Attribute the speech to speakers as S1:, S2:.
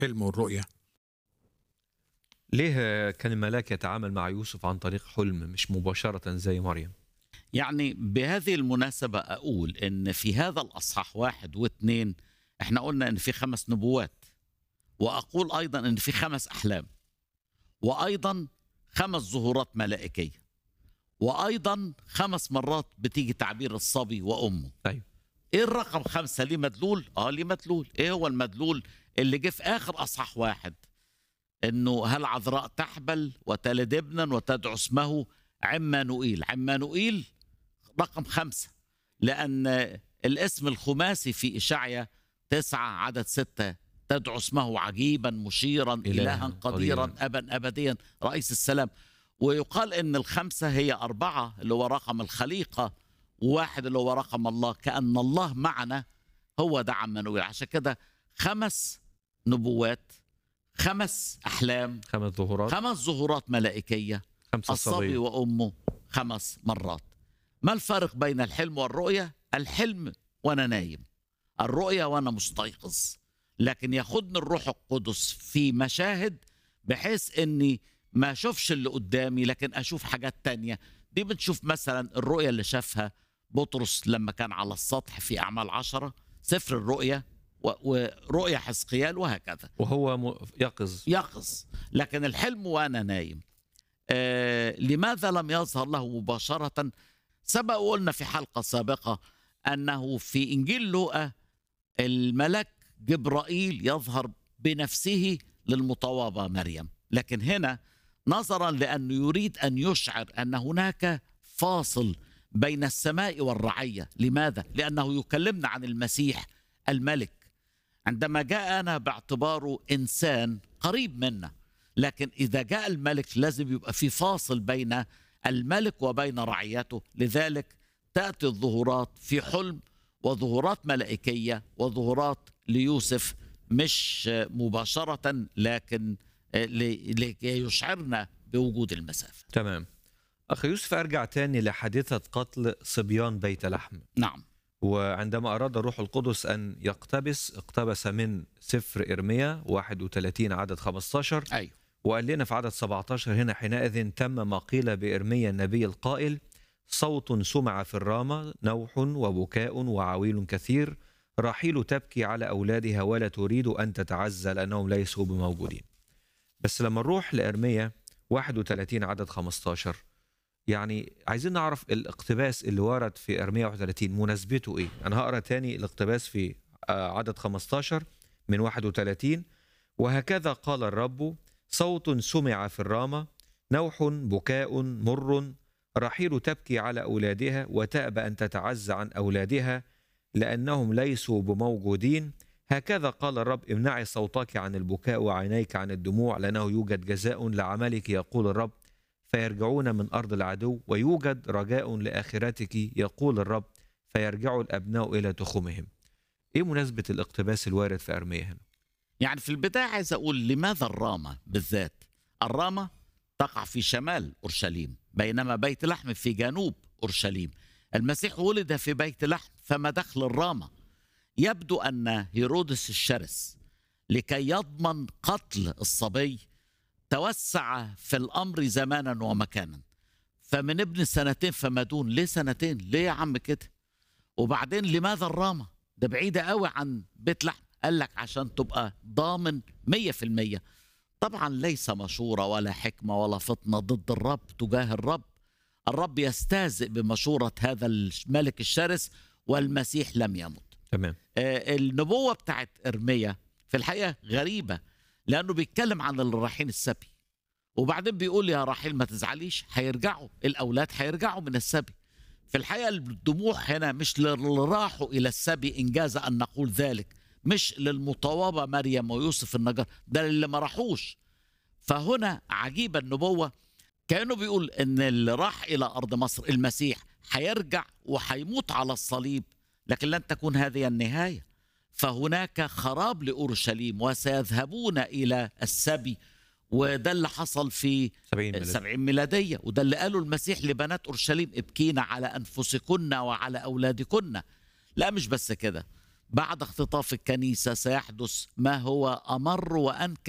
S1: الحلم والرؤية
S2: ليه كان الملاك يتعامل مع يوسف عن طريق حلم مش مباشرة زي مريم
S3: يعني بهذه المناسبة أقول إن في هذا الأصحاح واحد واثنين إحنا قلنا إن في خمس نبوات وأقول أيضا إن في خمس أحلام وأيضا خمس ظهورات ملائكية وأيضا خمس مرات بتيجي تعبير الصبي وأمه
S2: أيوة.
S3: إيه الرقم خمسة ليه مدلول؟ آه ليه مدلول إيه هو المدلول اللي جه في آخر أصحاح واحد إنه هل عذراء تحبل وتلد ابنا وتدعو اسمه عمانوئيل عمانوئيل رقم خمسة لأن الاسم الخماسي في إشعيا تسعة عدد ستة تدعو اسمه عجيبا مشيرا
S2: إلها
S3: إلها قديرا
S2: قديراً.
S3: أبا أبديا رئيس السلام ويقال إن الخمسة هي أربعة اللي هو رقم الخليقة وواحد اللي هو رقم الله كأن الله معنا هو ده عمانوئيل عشان كده خمس نبوات خمس أحلام
S2: خمس ظهورات
S3: خمس ظهورات ملائكية
S2: خمسة
S3: الصبي
S2: صبي
S3: وامه خمس مرات ما الفرق بين الحلم والرؤيه الحلم وانا نايم الرؤيه وانا مستيقظ لكن ياخدني الروح القدس في مشاهد بحيث اني ما اشوفش اللي قدامي لكن اشوف حاجات تانية دي بنشوف مثلا الرؤيه اللي شافها بطرس لما كان على السطح في اعمال عشرة سفر الرؤيه و- ورؤيا حزقيال وهكذا
S2: وهو م- يقظ
S3: يقظ لكن الحلم وانا نايم آه لماذا لم يظهر له مباشرة سبق وقلنا في حلقة سابقة أنه في إنجيل لوقا الملك جبرائيل يظهر بنفسه للمطوبة مريم لكن هنا نظرا لأنه يريد أن يشعر أن هناك فاصل بين السماء والرعية لماذا؟ لأنه يكلمنا عن المسيح الملك عندما جاءنا باعتباره إنسان قريب منا لكن إذا جاء الملك لازم يبقى في فاصل بين الملك وبين رعيته لذلك تأتي الظهورات في حلم وظهورات ملائكية وظهورات ليوسف مش مباشرة لكن لكي يشعرنا بوجود المسافة
S2: تمام أخي يوسف أرجع تاني لحادثة قتل صبيان بيت لحم
S3: نعم
S2: وعندما أراد الروح القدس أن يقتبس اقتبس من سفر إرميا 31 عدد 15
S3: أيوه
S2: وقال لنا في عدد 17 هنا حينئذ تم ما قيل بإرميا النبي القائل صوت سمع في الرامة نوح وبكاء وعويل كثير راحيل تبكي على أولادها ولا تريد أن تتعزى لأنهم ليسوا بموجودين بس لما نروح لإرميا 31 عدد 15 يعني عايزين نعرف الاقتباس اللي ورد في إرميا 31 مناسبته إيه أنا هقرأ تاني الاقتباس في آه، عدد 15 من 31 وهكذا قال الرب صوت سمع في الرامة نوح بكاء مر رحيل تبكي على أولادها وتأبى أن تتعزى عن أولادها لأنهم ليسوا بموجودين هكذا قال الرب امنعي صوتك عن البكاء وعينيك عن الدموع لأنه يوجد جزاء لعملك يقول الرب فيرجعون من أرض العدو ويوجد رجاء لآخرتك يقول الرب فيرجع الأبناء إلى تخومهم إيه مناسبة الاقتباس الوارد في أرميا هنا؟
S3: يعني في البداية عايز أقول لماذا الرامة بالذات الرامة تقع في شمال أورشليم بينما بيت لحم في جنوب أورشليم المسيح ولد في بيت لحم فما دخل الرامة يبدو أن هيرودس الشرس لكي يضمن قتل الصبي توسع في الأمر زمانا ومكانا فمن ابن سنتين فما دون ليه سنتين ليه يا عم كده وبعدين لماذا الرامة ده بعيدة قوي عن بيت لحم قال لك عشان تبقى ضامن مية في المية طبعا ليس مشورة ولا حكمة ولا فطنة ضد الرب تجاه الرب الرب يستهزئ بمشورة هذا الملك الشرس والمسيح لم يمت
S2: تمام
S3: آه، النبوة بتاعت إرميا في الحقيقة غريبة لأنه بيتكلم عن اللي رايحين السبي وبعدين بيقول يا رحيل ما تزعليش هيرجعوا الأولاد هيرجعوا من السبي في الحقيقة الدموع هنا مش للي راحوا إلى السبي إنجاز أن نقول ذلك مش للمطوبة مريم ويوسف النجار ده اللي ما راحوش فهنا عجيبة النبوة كأنه بيقول إن اللي راح إلى أرض مصر المسيح هيرجع وهيموت على الصليب لكن لن تكون هذه النهاية فهناك خراب لأورشليم وسيذهبون إلى السبي وده اللي حصل في
S2: 70 ميلاد.
S3: سبعين ميلادية وده اللي قاله المسيح لبنات أورشليم ابكينا على أنفسكن وعلى أولادكن لا مش بس كده بعد اختطاف الكنيسة سيحدث ما هو أمر وأنكى